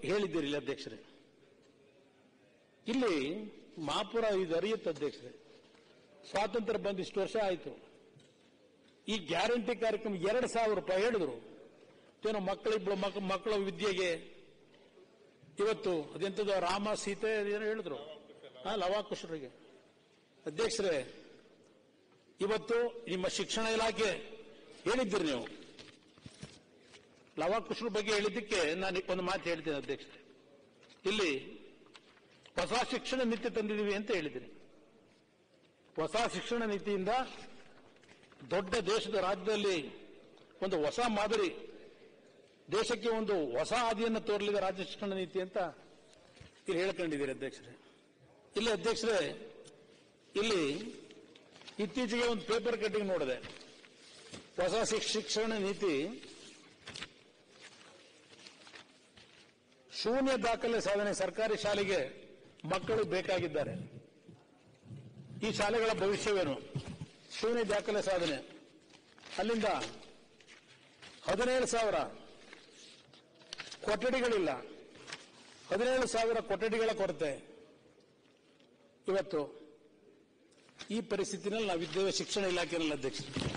ಹೇಳಿದ್ದೀರಿ ಇಲ್ಲಿ ಅಧ್ಯಕ್ಷರೇ ಇಲ್ಲಿ ಮಹಾಪುರ ಇದು ಅರಿಯುತ್ತೆ ಅಧ್ಯಕ್ಷರೇ ಸ್ವಾತಂತ್ರ್ಯ ಬಂದು ಇಷ್ಟು ವರ್ಷ ಆಯಿತು ಈ ಗ್ಯಾರಂಟಿ ಕಾರ್ಯಕ್ರಮ ಎರಡು ಸಾವಿರ ರೂಪಾಯಿ ಹೇಳಿದ್ರು ಏನೋ ಮಕ್ಕಳಿಬ್ಳು ಮಕ್ ಮಕ್ಕಳ ವಿದ್ಯೆಗೆ ಇವತ್ತು ಅದೆಂಥದ್ದು ರಾಮ ಸೀತೆ ಏನೋ ಹೇಳಿದ್ರು ಹಾ ಲವಾಕುಶರಿಗೆ ಅಧ್ಯಕ್ಷರೇ ಇವತ್ತು ನಿಮ್ಮ ಶಿಕ್ಷಣ ಇಲಾಖೆ ಹೇಳಿದ್ದೀರಿ ನೀವು ಲವಾಕುಶರ ಬಗ್ಗೆ ಹೇಳಿದ್ದಕ್ಕೆ ನಾನು ಒಂದು ಮಾತು ಹೇಳ್ತೀನಿ ಅಧ್ಯಕ್ಷರೇ ಇಲ್ಲಿ ಹೊಸ ಶಿಕ್ಷಣ ನೀತಿ ತಂದಿದ್ದೀವಿ ಅಂತ ಹೇಳಿದ್ದೀನಿ ಹೊಸ ಶಿಕ್ಷಣ ನೀತಿಯಿಂದ ದೊಡ್ಡ ದೇಶದ ರಾಜ್ಯದಲ್ಲಿ ಒಂದು ಹೊಸ ಮಾದರಿ ದೇಶಕ್ಕೆ ಒಂದು ಹೊಸ ಹಾದಿಯನ್ನು ತೋರಲಿದೆ ರಾಜ್ಯ ಶಿಕ್ಷಣ ನೀತಿ ಅಂತ ಇಲ್ಲಿ ಹೇಳ್ಕೊಂಡಿದ್ದೀರಿ ಅಧ್ಯಕ್ಷರೇ ಇಲ್ಲಿ ಅಧ್ಯಕ್ಷರೇ ಇಲ್ಲಿ ಇತ್ತೀಚೆಗೆ ಒಂದು ಪೇಪರ್ ಕಟ್ಟಿಂಗ್ ನೋಡಿದೆ ಹೊಸ ಶಿಕ್- ಶಿಕ್ಷಣ ನೀತಿ ಶೂನ್ಯ ದಾಖಲೆ ಸಾಧನೆ ಸರ್ಕಾರಿ ಶಾಲೆಗೆ ಮಕ್ಕಳು ಬೇಕಾಗಿದ್ದಾರೆ ಈ ಶಾಲೆಗಳ ಭವಿಷ್ಯವೇನು ಶೂನ್ಯ ದಾಖಲೆ ಸಾಧನೆ ಅಲ್ಲಿಂದ ಹದಿನೇಳು ಸಾವಿರ ಕೊಠಡಿಗಳಿಲ್ಲ ಹದಿನೇಳು ಸಾವಿರ ಕೊಠಡಿಗಳ ಕೊರತೆ ಇವತ್ತು ಈ ಪರಿಸ್ಥಿತಿನಲ್ಲಿ ನಾವಿದ್ದೇವೆ ಶಿಕ್ಷಣ ಇಲಾಖೆಯಲ್ಲಿ ಅಧ್ಯಕ್ಷ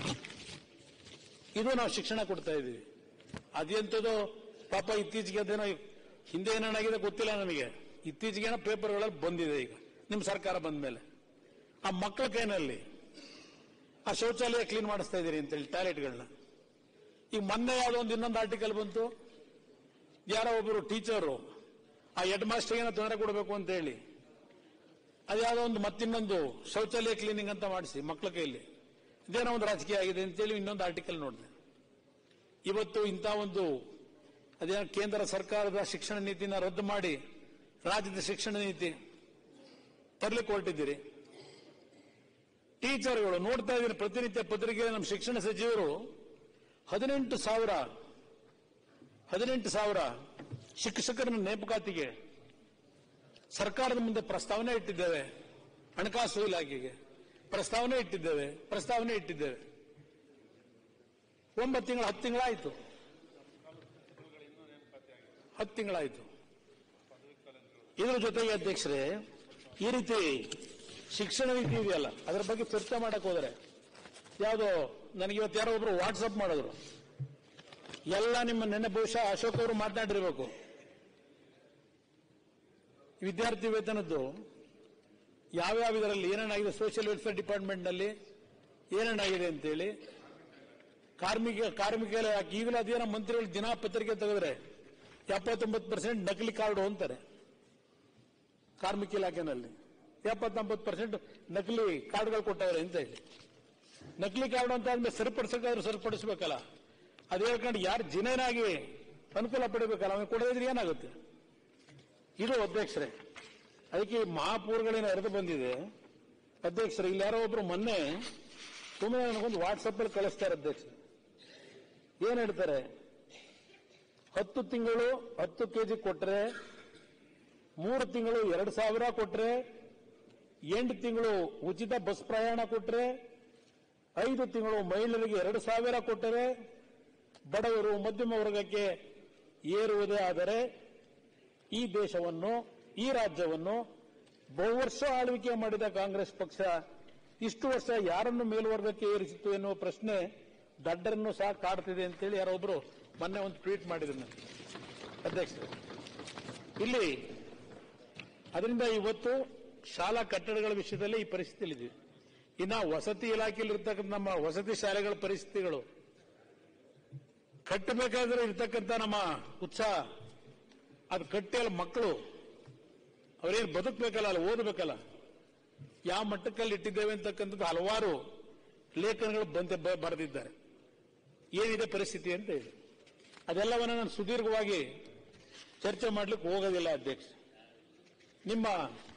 ಇದು ನಾವು ಶಿಕ್ಷಣ ಕೊಡ್ತಾ ಇದ್ದೀವಿ ಅದೆಂಥದ್ದು ಪಾಪ ಇತ್ತೀಚೆಗೆ ಅದೇನೋ ಹಿಂದೆ ಏನೇನಾಗಿದೆ ಗೊತ್ತಿಲ್ಲ ನನಗೆ ಇತ್ತೀಚೆಗೇನೋ ಪೇಪರ್ಗಳಲ್ಲಿ ಬಂದಿದೆ ಈಗ ನಿಮ್ಮ ಸರ್ಕಾರ ಬಂದ ಮೇಲೆ ಆ ಮಕ್ಕಳ ಕೈನಲ್ಲಿ ಆ ಶೌಚಾಲಯ ಕ್ಲೀನ್ ಮಾಡಿಸ್ತಾ ಇದ್ದೀರಿ ಅಂತೇಳಿ ಟಾಯ್ಲೆಟ್ಗಳನ್ನ ಈಗ ಮೊನ್ನೆ ಯಾವುದೋ ಒಂದು ಇನ್ನೊಂದು ಆರ್ಟಿಕಲ್ ಬಂತು ಯಾರೋ ಒಬ್ಬರು ಟೀಚರು ಆ ಹೆಡ್ ಮಾಸ್ಟರ್ ಏನೋ ತೊಂದರೆ ಕೊಡಬೇಕು ಅಂತ ಹೇಳಿ ಅದ್ಯಾವುದೋ ಒಂದು ಮತ್ತಿನ್ನೊಂದು ಶೌಚಾಲಯ ಕ್ಲೀನಿಂಗ್ ಅಂತ ಮಾಡಿಸಿ ಮಕ್ಕಳ ಕೈಯಲ್ಲಿ ಇದೇನೋ ಒಂದು ರಾಜಕೀಯ ಆಗಿದೆ ಅಂತೇಳಿ ಇನ್ನೊಂದು ಆರ್ಟಿಕಲ್ ನೋಡಿದೆ ಇವತ್ತು ಇಂಥ ಒಂದು ಅದೇನೋ ಕೇಂದ್ರ ಸರ್ಕಾರದ ಶಿಕ್ಷಣ ನೀತಿನ ರದ್ದು ಮಾಡಿ ರಾಜ್ಯದ ಶಿಕ್ಷಣ ನೀತಿ ತರಲಿಕ್ಕೆ ಹೊರಟಿದ್ದೀರಿ ಟೀಚರ್ಗಳು ನೋಡ್ತಾ ಇದ್ದೀನಿ ಪ್ರತಿನಿತ್ಯ ಪತ್ರಿಕೆ ನಮ್ಮ ಶಿಕ್ಷಣ ಸಚಿವರು ಹದಿನೆಂಟು ಸಾವಿರ ಹದಿನೆಂಟು ಸಾವಿರ ಶಿಕ್ಷಕರ ನೇಮಕಾತಿಗೆ ಸರ್ಕಾರದ ಮುಂದೆ ಪ್ರಸ್ತಾವನೆ ಇಟ್ಟಿದ್ದೇವೆ ಹಣಕಾಸು ಇಲಾಖೆಗೆ ಪ್ರಸ್ತಾವನೆ ಇಟ್ಟಿದ್ದೇವೆ ಪ್ರಸ್ತಾವನೆ ಇಟ್ಟಿದ್ದೇವೆ ಒಂಬತ್ತು ತಿಂಗಳು ಹತ್ತು ತಿಂಗಳಾಯಿತು ಹತ್ತು ತಿಂಗಳಾಯಿತು ಇದರ ಜೊತೆಗೆ ಅಧ್ಯಕ್ಷರೇ ಈ ರೀತಿ ಶಿಕ್ಷಣ ನೀತಿ ಇದೆಯಲ್ಲ ಅದರ ಬಗ್ಗೆ ಚರ್ಚೆ ಮಾಡಕ್ ಹೋದರೆ ಯಾವುದೋ ನನಗೆ ಇವತ್ತು ಯಾರೋ ಒಬ್ರು ವಾಟ್ಸಪ್ ಮಾಡಿದ್ರು ಎಲ್ಲ ನಿಮ್ಮ ನೆನ್ನೆ ಬಹುಶಃ ಅಶೋಕ್ ಅವರು ಮಾತನಾಡಿರ್ಬೇಕು ವಿದ್ಯಾರ್ಥಿ ವೇತನದ್ದು ಯಾವ್ಯಾವ ಇದರಲ್ಲಿ ಏನೇನಾಗಿದೆ ಸೋಷಿಯಲ್ ವೆಲ್ಫೇರ್ ಡಿಪಾರ್ಟ್ಮೆಂಟ್ನಲ್ಲಿ ಏನೇನಾಗಿದೆ ಅಂತೇಳಿ ಕಾರ್ಮಿಕ ಕಾರ್ಮಿಕ ಇಲಾಖೆ ಈಗಲೂ ಅದೇನೋ ಮಂತ್ರಿಗಳು ದಿನಾ ಪತ್ರಿಕೆ ತೆಗೆದ್ರೆ ಎಪ್ಪತ್ತೊಂಬತ್ತು ಪರ್ಸೆಂಟ್ ನಕಲಿ ಕಾರ್ಡು ಅಂತಾರೆ ಕಾರ್ಮಿಕ ಇಲಾಖೆನಲ್ಲಿ ಎಪ್ಪತ್ತೊಂಬತ್ತು ಪರ್ಸೆಂಟ್ ನಕಲಿ ಕಾರ್ಡ್ಗಳು ಕೊಟ್ಟವ್ರೆ ಅಂತ ಹೇಳಿ ನಕಲಿ ಕಾರ್ಡ್ ಅಂತ ಆದ್ಮೇಲೆ ಸರಿಪಡಿಸಕ್ಕಾದ್ರೂ ಸರಿಪಡಿಸ್ಬೇಕಲ್ಲ ಅದು ಹೇಳ್ಕೊಂಡು ಯಾರು ಜಿನೇನಾಗಿ ಅನುಕೂಲ ಪಡಿಬೇಕಲ್ಲ ಅವನಿಗೆ ಕೊಡದಿದ್ರೆ ಏನಾಗುತ್ತೆ ಇದು ಅಧ್ಯಕ್ಷರೇ ಅದಕ್ಕೆ ಈ ಮಹಾಪೂರ್ಗಳೇನು ಹರಿದು ಬಂದಿದೆ ಅಧ್ಯಕ್ಷರೇ ಇಲ್ಲಿ ಯಾರೋ ಒಬ್ರು ಮೊನ್ನೆ ಸುಮ್ಮನೆ ನನಗೊಂದು ವಾಟ್ಸಪ್ ಅಲ್ಲಿ ಕಳಿಸ್ತಾರೆ ಅಧ್ಯಕ್ಷ ಏನ್ ಹೇಳ್ತಾರೆ ಹತ್ತು ತಿಂಗಳು ಹತ್ತು ಕೆಜಿ ಕೊಟ್ರೆ ಮೂರು ತಿಂಗಳು ಎರಡು ಸಾವಿರ ಕೊಟ್ರೆ ಎಂಟು ತಿಂಗಳು ಉಚಿತ ಬಸ್ ಪ್ರಯಾಣ ಕೊಟ್ರೆ ಐದು ತಿಂಗಳು ಮಹಿಳೆಯರಿಗೆ ಎರಡು ಸಾವಿರ ಕೊಟ್ಟರೆ ಬಡವರು ಮಧ್ಯಮ ವರ್ಗಕ್ಕೆ ಏರುವುದೇ ಆದರೆ ಈ ದೇಶವನ್ನು ಈ ರಾಜ್ಯವನ್ನು ಬಹುವರ್ಷ ಆಳ್ವಿಕೆ ಮಾಡಿದ ಕಾಂಗ್ರೆಸ್ ಪಕ್ಷ ಇಷ್ಟು ವರ್ಷ ಯಾರನ್ನು ಮೇಲ್ವರ್ಗಕ್ಕೆ ಏರಿಸಿತು ಎನ್ನುವ ಪ್ರಶ್ನೆ ದಡ್ಡರನ್ನು ಸಹ ಕಾಡ್ತಿದೆ ಅಂತೇಳಿ ಯಾರೊಬ್ರು ಮೊನ್ನೆ ಒಂದು ಟ್ವೀಟ್ ಮಾಡಿದ್ರು ನಾನು ಅಧ್ಯಕ್ಷರು ಇಲ್ಲಿ ಅದರಿಂದ ಇವತ್ತು ಶಾಲಾ ಕಟ್ಟಡಗಳ ವಿಷಯದಲ್ಲಿ ಈ ಪರಿಸ್ಥಿತಿಯಲ್ಲಿದೆ ಇನ್ನ ವಸತಿ ಇಲಾಖೆಯಲ್ಲಿ ಇರ್ತಕ್ಕಂಥ ನಮ್ಮ ವಸತಿ ಶಾಲೆಗಳ ಪರಿಸ್ಥಿತಿಗಳು ಕಟ್ಟಬೇಕಾದ್ರೆ ಇರ್ತಕ್ಕಂಥ ನಮ್ಮ ಉತ್ಸಾಹ ಅದು ಕಟ್ಟಿ ಅಲ್ಲಿ ಮಕ್ಕಳು ಅವರೇನು ಬದುಕಬೇಕಲ್ಲ ಅಲ್ಲಿ ಓದಬೇಕಲ್ಲ ಯಾವ ಮಟ್ಟಕ್ಕಲ್ಲಿ ಇಟ್ಟಿದ್ದೇವೆ ಅಂತಕ್ಕಂಥದ್ದು ಹಲವಾರು ಲೇಖನಗಳು ಬಂದ ಬ- ಬರೆದಿದ್ದಾರೆ ಏನಿದೆ ಪರಿಸ್ಥಿತಿ ಅಂತ ಹೇಳಿ ಅದೆಲ್ಲವನ್ನ ನಾನು ಸುದೀರ್ಘವಾಗಿ ಚರ್ಚೆ ಮಾಡ್ಲಿಕ್ಕೆ ಹೋಗೋದಿಲ್ಲ ಅಧ್ಯಕ್ಷ ನಿಮ್ಮ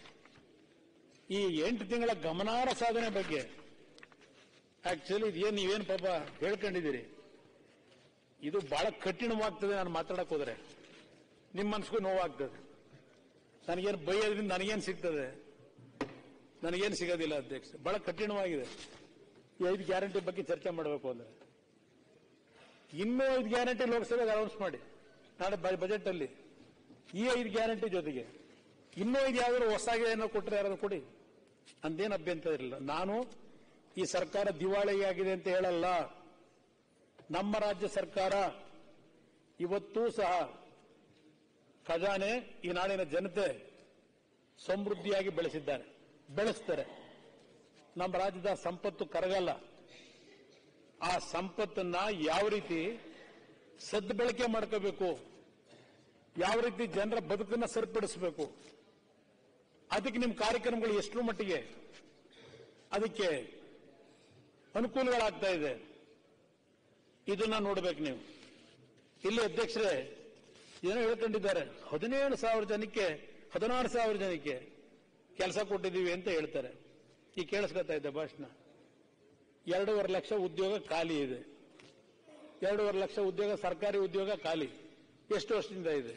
ಈ ಎಂಟು ತಿಂಗಳ ಗಮನಾರ್ಹ ಸಾಧನೆ ಬಗ್ಗೆ ಆಕ್ಚುಲಿ ಇದೇನು ನೀವೇನು ಪಾಪ ಹೇಳ್ಕೊಂಡಿದ್ದೀರಿ ಇದು ಬಹಳ ಕಠಿಣವಾಗ್ತದೆ ನಾನು ಮಾತಾಡಕ್ ಹೋದ್ರೆ ನಿಮ್ಮ ಮನ್ಸಿಗೂ ನೋವಾಗ್ತದೆ ನನಗೇನು ಬೈಯೋದ್ರಿಂದ ನನಗೇನು ಸಿಗ್ತದೆ ನನಗೇನು ಸಿಗೋದಿಲ್ಲ ಅಧ್ಯಕ್ಷ ಬಹಳ ಕಠಿಣವಾಗಿದೆ ಈ ಐದು ಗ್ಯಾರಂಟಿ ಬಗ್ಗೆ ಚರ್ಚೆ ಮಾಡಬೇಕು ಅಂದ್ರೆ ಇನ್ನೂ ಐದು ಗ್ಯಾರಂಟಿ ಲೋಕಸಭೆಗೆ ಅನೌನ್ಸ್ ಮಾಡಿ ನಾಳೆ ಬಜೆಟ್ ಅಲ್ಲಿ ಈ ಐದು ಗ್ಯಾರಂಟಿ ಜೊತೆಗೆ ಇನ್ನೂ ಐದು ಯಾವ್ದಾದ್ರು ಹೊಸದಾಗಿ ಏನೋ ಕೊಟ್ಟರೆ ಯಾರಾದ್ರು ಕೊಡಿ ಅಂದೇನು ಅಭ್ಯಂತರ ಇಲ್ಲ ನಾನು ಈ ಸರ್ಕಾರ ದಿವಾಳಿಯಾಗಿದೆ ಅಂತ ಹೇಳಲ್ಲ ನಮ್ಮ ರಾಜ್ಯ ಸರ್ಕಾರ ಇವತ್ತೂ ಸಹ ಖಜಾನೆ ಈ ನಾಡಿನ ಜನತೆ ಸಮೃದ್ಧಿಯಾಗಿ ಬೆಳೆಸಿದ್ದಾರೆ ಬೆಳೆಸ್ತಾರೆ ನಮ್ಮ ರಾಜ್ಯದ ಸಂಪತ್ತು ಕರಗಲ್ಲ ಆ ಸಂಪತ್ತನ್ನ ಯಾವ ರೀತಿ ಸದ್ಬಳಕೆ ಮಾಡ್ಕೋಬೇಕು ಯಾವ ರೀತಿ ಜನರ ಬದುಕನ್ನ ಸರಿಪಡಿಸಬೇಕು ಅದಕ್ಕೆ ನಿಮ್ಮ ಕಾರ್ಯಕ್ರಮಗಳು ಎಷ್ಟು ಮಟ್ಟಿಗೆ ಅದಕ್ಕೆ ಅನುಕೂಲಗಳಾಗ್ತಾ ಇದೆ ಇದನ್ನ ನೋಡ್ಬೇಕು ನೀವು ಇಲ್ಲಿ ಅಧ್ಯಕ್ಷರೇ ಏನೋ ಹೇಳ್ಕೊಂಡಿದ್ದಾರೆ ಹದಿನೇಳು ಸಾವಿರ ಜನಕ್ಕೆ ಹದಿನಾರು ಸಾವಿರ ಜನಕ್ಕೆ ಕೆಲಸ ಕೊಟ್ಟಿದ್ದೀವಿ ಅಂತ ಹೇಳ್ತಾರೆ ಈ ಕೇಳಿಸ್ಕೊತಾ ಇದ್ದೆ ಭಾಷಣ ಎರಡೂವರೆ ಲಕ್ಷ ಉದ್ಯೋಗ ಖಾಲಿ ಇದೆ ಎರಡೂವರೆ ಲಕ್ಷ ಉದ್ಯೋಗ ಸರ್ಕಾರಿ ಉದ್ಯೋಗ ಖಾಲಿ ಎಷ್ಟು ವರ್ಷದಿಂದ ಇದೆ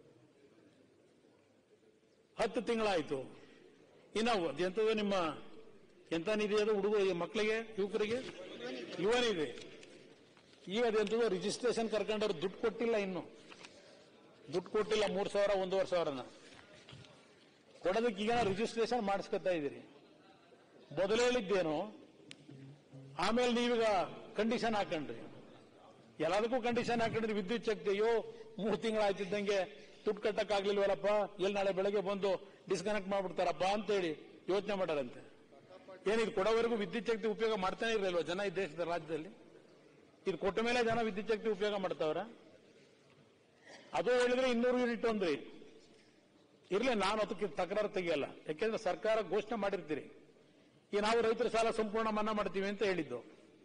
ಹತ್ತು ತಿಂಗಳಾಯ್ತು ಇನ್ನು ಎಂಥದ್ದು ನಿಮ್ಮ ಎಂತ ನಿಧಿ ಅದು ಹುಡುಗ ಮಕ್ಕಳಿಗೆ ಯುವಕರಿಗೆ ಯುವ ನಿಧಿ ಈಗ ಅದೆಂಥದ್ದು ರಿಜಿಸ್ಟ್ರೇಷನ್ ಕರ್ಕೊಂಡವ್ರು ದುಡ್ಡು ಕೊಟ್ಟಿಲ್ಲ ಇನ್ನು ದುಡ್ಡು ಕೊಟ್ಟಿಲ್ಲ ಮೂರು ಸಾವಿರ ಒಂದೂವರೆ ಸಾವಿರನ ಕೊಡೋದಕ್ಕೆ ಈಗ ರಿಜಿಸ್ಟ್ರೇಷನ್ ಮಾಡಿಸ್ಕೊತಾ ಇದ್ದೀರಿ ಮೊದಲು ಹೇಳಿದ್ದೇನು ಆಮೇಲೆ ನೀವೀಗ ಕಂಡೀಷನ್ ಹಾಕೊಂಡ್ರಿ ಎಲ್ಲದಕ್ಕೂ ಕಂಡೀಷನ್ ಹಾಕೊಂಡ್ರಿ ವಿದ್ಯುತ್ ಶಕ್ತಿ ಅಯ್ಯೋ ಮೂರು ತಿಂಗಳಾಯ್ತಿದ್ದಂಗೆ ದುಡ್ಡು ಕಟ್ಟಕ್ಕಾಗ್ಲಿಲ್ವಲ್ಲಪ್ಪ ಎಲ್ಲಿ ನಾಳೆ ಬೆಳಗ್ಗೆ ಬಂದು ಡಿಸ್ಕನೆಕ್ಟ್ ಮಾಡ್ಬಿಡ್ತಾರಪ್ಪ ಅಂತೇಳಿ ಯೋಚನೆ ಮಾಡಾರಂತೆ ಏನಿದು ಕೊಡೋವರೆಗೂ ವಿದ್ಯುತ್ ಶಕ್ತಿ ಉಪಯೋಗ ಮಾಡ್ತಾನೆ ಇರಲಿಲ್ವ ಜನ ಈ ದೇಶದ ರಾಜ್ಯದಲ್ಲಿ ಇದು ಕೊಟ್ಟ ಮೇಲೆ ಜನ ವಿದ್ಯುತ್ ಶಕ್ತಿ ಉಪಯೋಗ ಮಾಡ್ತಾವ್ರ ಅದು ಹೇಳಿದ್ರೆ ಇನ್ನೂರು ಯೂನಿಟ್ ಅಂದ್ರಿ ಇರ್ಲಿ ನಾನು ಅದಕ್ಕೆ ತಕರಾರು ತೆಗಿಯಲ್ಲ ಯಾಕೆಂದ್ರೆ ಸರ್ಕಾರ ಘೋಷಣೆ ಮಾಡಿರ್ತೀರಿ ಈ ನಾವು ರೈತರ ಸಾಲ ಸಂಪೂರ್ಣ ಮನ್ನಾ ಮಾಡ್ತೀವಿ ಅಂತ ಹೇಳಿದ್ದು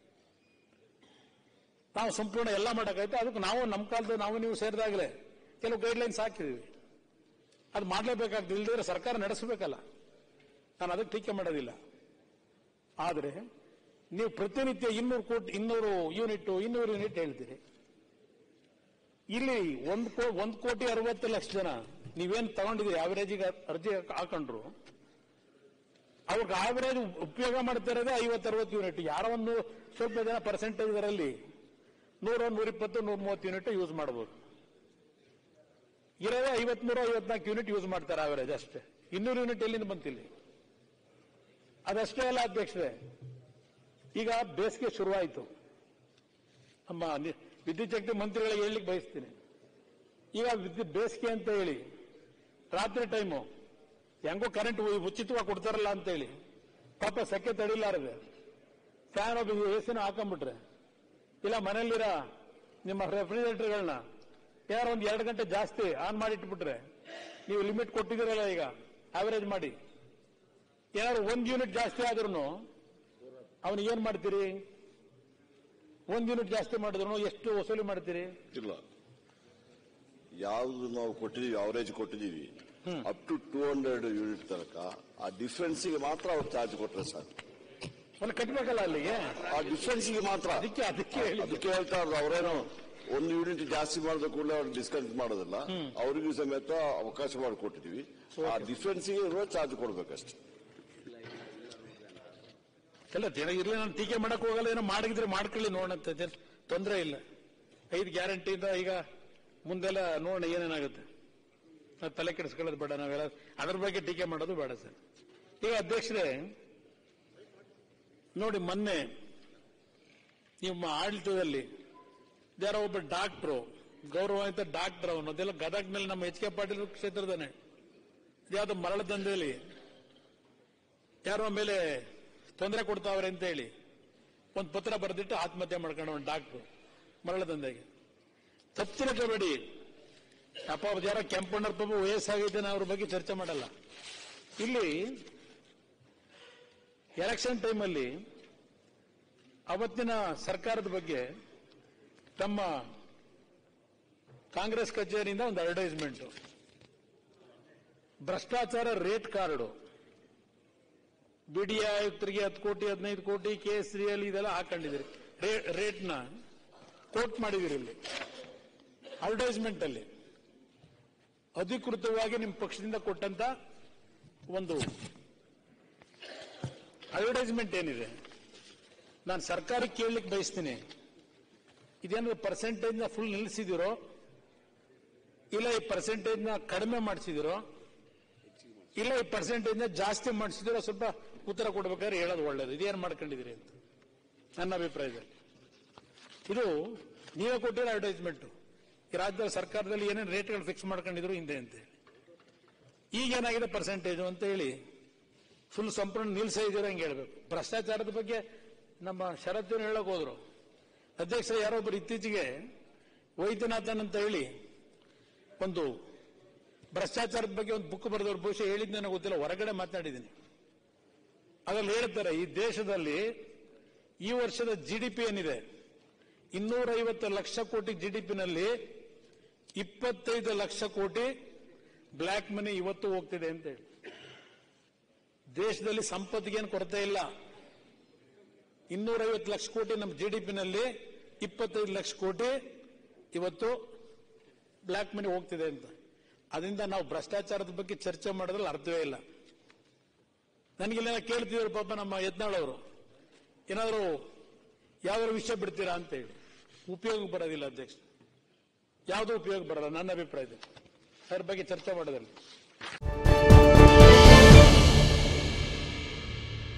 ನಾವು ಸಂಪೂರ್ಣ ಎಲ್ಲ ಮಾಡೋಕ್ಕಾಯ್ತು ಅದಕ್ಕೆ ನಾವು ನಮ್ಮ ಕಾಲದ ನಾವು ನೀವು ಸೇರಿದಾಗಲೇ ಕೆಲವು ಗೈಡ್ಲೈನ್ಸ್ ಹಾಕಿದೀವಿ ಅದು ಮಾಡಲೇಬೇಕಾಗ್ತದೆ ಇಲ್ದಿದ್ರೆ ಸರ್ಕಾರ ನಡೆಸಬೇಕಲ್ಲ ನಾನು ಅದಕ್ಕೆ ಟೀಕೆ ಮಾಡೋದಿಲ್ಲ ಆದರೆ ನೀವು ಪ್ರತಿನಿತ್ಯ ಇನ್ನೂರು ಕೋಟಿ ಇನ್ನೂರು ಯೂನಿಟ್ ಇನ್ನೂರು ಯೂನಿಟ್ ಹೇಳ್ತೀರಿ ಇಲ್ಲಿ ಒಂದು ಕೋ ಒಂದು ಕೋಟಿ ಅರವತ್ತು ಲಕ್ಷ ಜನ ನೀವೇನು ತಗೊಂಡಿದ್ದೀರಿ ಆವರೇಜಿಗೆ ಅರ್ಜಿ ಹಾಕೊಂಡ್ರು ಅವ್ರಿಗೆ ಆವರೇಜ್ ಉಪಯೋಗ ಮಾಡ್ತಾ ಇರೋದೇ ಐವತ್ತು ಅರವತ್ತು ಯೂನಿಟ್ ಯಾರೋ ಒಂದು ಸ್ವಲ್ಪ ಜನ ಪರ್ಸೆಂಟೇಜ್ ಇದರಲ್ಲಿ ನೂರ ನೂರಿಪ್ಪತ್ತು ನೂರ ಮೂವತ್ತು ಯೂನಿಟ್ ಯೂಸ್ ಮಾಡಬಹುದು ಇರೋದೇ ಐವತ್ಮೂರು ಐವತ್ನಾಲ್ಕು ಯೂನಿಟ್ ಯೂಸ್ ಮಾಡ್ತಾರೆ ಆವರೇಜ್ ಅಷ್ಟೇ ಇನ್ನೂರು ಯೂನಿಟ್ ಎಲ್ಲಿಂದ ಬಂತಿಲ್ಲಿ ಅದಷ್ಟೇ ಅಲ್ಲ ಅಧ್ಯಕ್ಷರೇ ಈಗ ಬೇಸಿಗೆ ಶುರುವಾಯಿತು ನಮ್ಮ ನಿ- ವಿದ್ಯುತ್ ಶಕ್ತಿ ಮಂತ್ರಿಗಳಿಗೆ ಹೇಳಲಿಕ್ಕೆ ಬಯಸ್ತೀನಿ ಈಗ ವಿದ್ಯುತ್ ಬೇಸಿಗೆ ಅಂತ ಹೇಳಿ ರಾತ್ರಿ ಟೈಮು ಹೆಂಗೋ ಕರೆಂಟ್ ಉಚಿತವಾಗಿ ಕೊಡ್ತಾರಲ್ಲ ಅಂತೇಳಿ ಪಾಪ ಸೆಕೆ ತಡಿಲಾರದೆ ಫ್ಯಾನ್ ಒಬ್ಬ ಎಸಿನ ಹಾಕೊಂಡ್ಬಿಟ್ರೆ ಇಲ್ಲ ಮನೇಲಿರೋ ನಿಮ್ಮ ರೆಫ್ರಿಜರೇಟರ್ಗಳನ್ನ ಏನಾರು ಒಂದು ಎರಡು ಗಂಟೆ ಜಾಸ್ತಿ ಆನ್ ಮಾಡಿ ಇಟ್ಬಿಟ್ರೆ ನೀವು ಲಿಮಿಟ್ ಕೊಟ್ಟಿದ್ದೀರಲ್ಲ ಈಗ ಆವರೇಜ್ ಮಾಡಿ ಏನಾದ್ರು ಒಂದು ಯೂನಿಟ್ ಜಾಸ್ತಿ ಆದ್ರೂ ಅವನಿಗೆ ಏನ್ ಮಾಡ್ತೀರಿ ಒಂದು ಯೂನಿಟ್ ಜಾಸ್ತಿ ಮಾಡಿದ್ರು ಎಷ್ಟು ವಸೂಲಿ ಮಾಡ್ತೀರಿ ಇಲ್ಲ ಯಾವ್ದು ನಾವು ಕೊಟ್ಟಿದೀವಿ ಅವರೇಜ್ ಕೊಟ್ಟಿದೀವಿ up to two hundred unit ತನಕ ಆ ಡಿಫ್ರೆನ್ಸ್ ಗೆ ಮಾತ್ರ ಅವ್ರು ಚಾರ್ಜ್ ಕೊಟ್ರೆ ಸರ್ ಅಲ್ಲಿ ಕಟ್ಬೇಕಲ್ಲ ಅಲ್ಲಿಗೆ ಆ ಡಿಫ್ರೆನ್ಸ್ ಗೆ ಮಾತ್ರ ಅದಕ್ಕೆ ಅದಕ್ಕೆ ಹೇಳಿದ್ದು ಅದಕ್ಕೆ ಹೇಳ್ತಾ ಇರೋದು ಅವರೇನು ಒಂದು ಯೂನಿಟ್ ಜಾಸ್ತಿ ಮಾಡಿದ ಕೂಡಲೇ ಅವ್ರು ಡಿಸ್ಕೌಂಟ್ ಮಾಡೋದಿಲ್ಲ ಅವರಿಗೂ ಸಮೇತ ಅವಕಾಶ ಮಾಡಿಕೊಟ್ಟಿದೀವಿ ಆ ಡಿಫ್ರೆನ್ಸ್ ಗೆ ಇರುವ ಚಾರ್ಜ್ ಕೊಡ್ಬೇಕಷ್ಟೇ ಎಲ್ಲ ಜನ ಇರ್ಲಿ ನಾನು ಟೀಕೆ ಮಾಡಕ್ ಹೋಗಲ್ಲ ಏನೋ ಮಾಡಿದ್ರೆ ಮಾಡ್ಕೊಳ್ಳಿ ನೋಡಂತ ತೊಂದರೆ ಇಲ್ಲ ಐದು ಗ್ಯಾರಂಟಿಯಿಂದ ಈಗ ಮುಂದೆಲ್ಲ ನೋಡೋಣ ಏನೇನಾಗುತ್ತೆ ನಾವ್ ತಲೆ ಕೆಡಿಸ್ಕೊಳ್ಳೋದು ಬೇಡ ನಾವೆಲ್ಲ ಅದ್ರ ಬಗ್ಗೆ ಟೀಕೆ ಮಾಡೋದು ಬೇಡ ಸರ್ ಈಗ ಅಧ್ಯಕ್ಷರೇ ನೋಡಿ ಮೊನ್ನೆ ನಿಮ್ಮ ಆಡಳಿತದಲ್ಲಿ ಯಾರೋ ಒಬ್ಬ ಡಾಕ್ಟ್ರು ಗೌರವಾನ್ವಿತ ಡಾಕ್ಟರ್ ಅವನು ಅದೆಲ್ಲ ಗದಗ್ನಲ್ಲಿ ನಮ್ಮ ಎಚ್ ಕೆ ಪಾಟೀಲ್ ಕ್ಷೇತ್ರದನೆ ಯಾವ್ದೋ ಮರಳ ದಂಧೆಯಲ್ಲಿ ಯಾರೋ ಮೇಲೆ ತೊಂದರೆ ಕೊಡ್ತಾವ್ರೆ ಅಂತ ಹೇಳಿ ಒಂದು ಪತ್ರ ಬರೆದಿಟ್ಟು ಆತ್ಮಹತ್ಯೆ ಮಾಡ್ಕೊಂಡು ಒಂದು ಡಾಕ್ಟ್ರು ಮರಳ ದಂಧೆಗೆ ತಪ್ಪು ತಿಳ್ಕೋಬೇಡಿ ಅಪ್ಪ ಅವ್ರ್ದು ಯಾರೋ ಕೆಂಪಣ್ಣರ ಪಾಪ ವಯಸ್ಸಾಗೈತೆ ನಾವು ಅವ್ರ ಬಗ್ಗೆ ಚರ್ಚೆ ಮಾಡಲ್ಲ ಇಲ್ಲಿ ಎಲೆಕ್ಷನ್ ಟೈಮಲ್ಲಿ ಅವತ್ತಿನ ಸರ್ಕಾರದ ಬಗ್ಗೆ ತಮ್ಮ ಕಾಂಗ್ರೆಸ್ ಕಚೇರಿಯಿಂದ ಒಂದು ಅಡ್ವರ್ಟೈಸ್ಮೆಂಟ್ ಭ್ರಷ್ಟಾಚಾರ ರೇಟ್ ಕಾರ್ಡು ಬಿಡಿಎ ಆಯುಕ್ತರಿಗೆ ಹತ್ತು ಕೋಟಿ ಹದಿನೈದು ಕೋಟಿ ಕೆ ಎಸ್ ಅಲ್ಲಿ ಇದೆಲ್ಲ ಹಾಕೊಂಡಿದ್ದೀರಿ ರೇ- ರೇಟ್ನ ಕೋಟ್ ಮಾಡಿದಿರಿ ಇಲ್ಲಿ ಅಡ್ವರ್ಟೈಸ್ಮೆಂಟ್ ಅಲ್ಲಿ ಅಧಿಕೃತವಾಗಿ ನಿಮ್ಮ ಪಕ್ಷದಿಂದ ಕೊಟ್ಟಂತ ಒಂದು ಅಡ್ವರ್ಟೈಸ್ಮೆಂಟ್ ಏನಿದೆ ನಾನು ಸರ್ಕಾರಕ್ಕೆ ಕೇಳಲಿಕ್ಕೆ ಬಯಸ್ತೀನಿ ಇದೇನಾದ್ರು ಪರ್ಸೆಂಟೇಜ್ ಫುಲ್ ನಿಲ್ಲಿಸಿದಿರೋ ಇಲ್ಲ ಈ ಪರ್ಸೆಂಟೇಜ್ ನ ಕಡಿಮೆ ಮಾಡಿಸಿದಿರೋ ಇಲ್ಲ ಈ ಪರ್ಸೆಂಟೇಜ್ ನ ಜಾಸ್ತಿ ಮಾಡಿಸಿದಿರೋ ಸ್ವಲ್ಪ ಉತ್ತರ ಕೊಡ್ಬೇಕಾದ್ರೆ ಹೇಳೋದು ಒಳ್ಳೇದು ಇದೇನು ಮಾಡ್ಕೊಂಡಿದ್ದೀರಿ ಅಂತ ನನ್ನ ಅಭಿಪ್ರಾಯದಲ್ಲಿ ಇದು ನೀವೇ ಕೊಟ್ಟಿರೋ ಅಡ್ವರ್ಟೈಸ್ಮೆಂಟ್ ಈ ರಾಜ್ಯದ ಸರ್ಕಾರದಲ್ಲಿ ಏನೇನು ರೇಟ್ಗಳು ಫಿಕ್ಸ್ ಮಾಡ್ಕೊಂಡಿದ್ರು ಹಿಂದೆ ಅಂತ ಹೇಳಿ ಈಗ ಏನಾಗಿದೆ ಪರ್ಸೆಂಟೇಜು ಅಂತ ಹೇಳಿ ಫುಲ್ ಸಂಪೂರ್ಣ ನಿಲ್ಸೇ ಇದ್ದೀರ ಹಂಗೆ ಹೇಳ್ಬೇಕು ಭ್ರಷ್ಟಾಚಾರದ ಬಗ್ಗೆ ನಮ್ಮ ಶರತ್ತನ್ನು ಹೇಳಕ್ ಹೋದ್ರು ಅಧ್ಯಕ್ಷರು ಯಾರೊಬ್ಬರು ಇತ್ತೀಚೆಗೆ ವೈದ್ಯನಾಥನ್ ಅಂತ ಹೇಳಿ ಒಂದು ಭ್ರಷ್ಟಾಚಾರದ ಬಗ್ಗೆ ಒಂದು ಬುಕ್ ಬರೆದವ್ರು ಬಹುಶಃ ಹೇಳಿದ್ ನನಗೆ ಗೊತ್ತಿಲ್ಲ ಹೊರಗಡೆ ಮಾತನಾಡಿದ್ದೀನಿ ಅದ್ರಲ್ಲಿ ಹೇಳ್ತಾರೆ ಈ ದೇಶದಲ್ಲಿ ಈ ವರ್ಷದ ಜಿ ಡಿ ಪಿ ಏನಿದೆ ಇನ್ನೂರೈವತ್ತು ಲಕ್ಷ ಕೋಟಿ ಜಿ ಡಿ ಪಿನಲ್ಲಿ ಇಪ್ಪತ್ತೈದು ಲಕ್ಷ ಕೋಟಿ ಬ್ಲ್ಯಾಕ್ ಮನಿ ಇವತ್ತು ಹೋಗ್ತಿದೆ ಅಂತ ಹೇಳಿ ದೇಶದಲ್ಲಿ ಸಂಪತ್ತಿಗೇನು ಕೊರತೆ ಇಲ್ಲ ಇನ್ನೂರೈವತ್ತು ಲಕ್ಷ ಕೋಟಿ ನಮ್ಮ ಜಿ ಡಿ ಪಿನಲ್ಲಿ ಇಪ್ಪತ್ತೈದು ಲಕ್ಷ ಕೋಟಿ ಇವತ್ತು ಬ್ಲ್ಯಾಕ್ ಮನಿ ಹೋಗ್ತಿದೆ ಅಂತ ಅದರಿಂದ ನಾವು ಭ್ರಷ್ಟಾಚಾರದ ಬಗ್ಗೆ ಚರ್ಚೆ ಮಾಡೋದ್ರಲ್ಲಿ ಅರ್ಥವೇ ಇಲ್ಲ ನನಗಿಲ್ಲ ಕೇಳ್ತಿದ್ರು ಪಾಪ ನಮ್ಮ ಯತ್ನಾಳ್ ಅವರು ಏನಾದರೂ ಯಾವ್ದಾದ್ರು ವಿಷಯ ಬಿಡ್ತೀರಾ ಅಂತ ಹೇಳಿ ಉಪಯೋಗ ಬರೋದಿಲ್ಲ ಅಧ್ಯಕ್ಷ ಯಾವುದೂ ಉಪಯೋಗ ಬರಲ್ಲ ನನ್ನ ಅಭಿಪ್ರಾಯದಲ್ಲಿ ಅದ್ರ ಬಗ್ಗೆ ಚರ್ಚೆ ಮಾಡೋದಿಲ್ಲ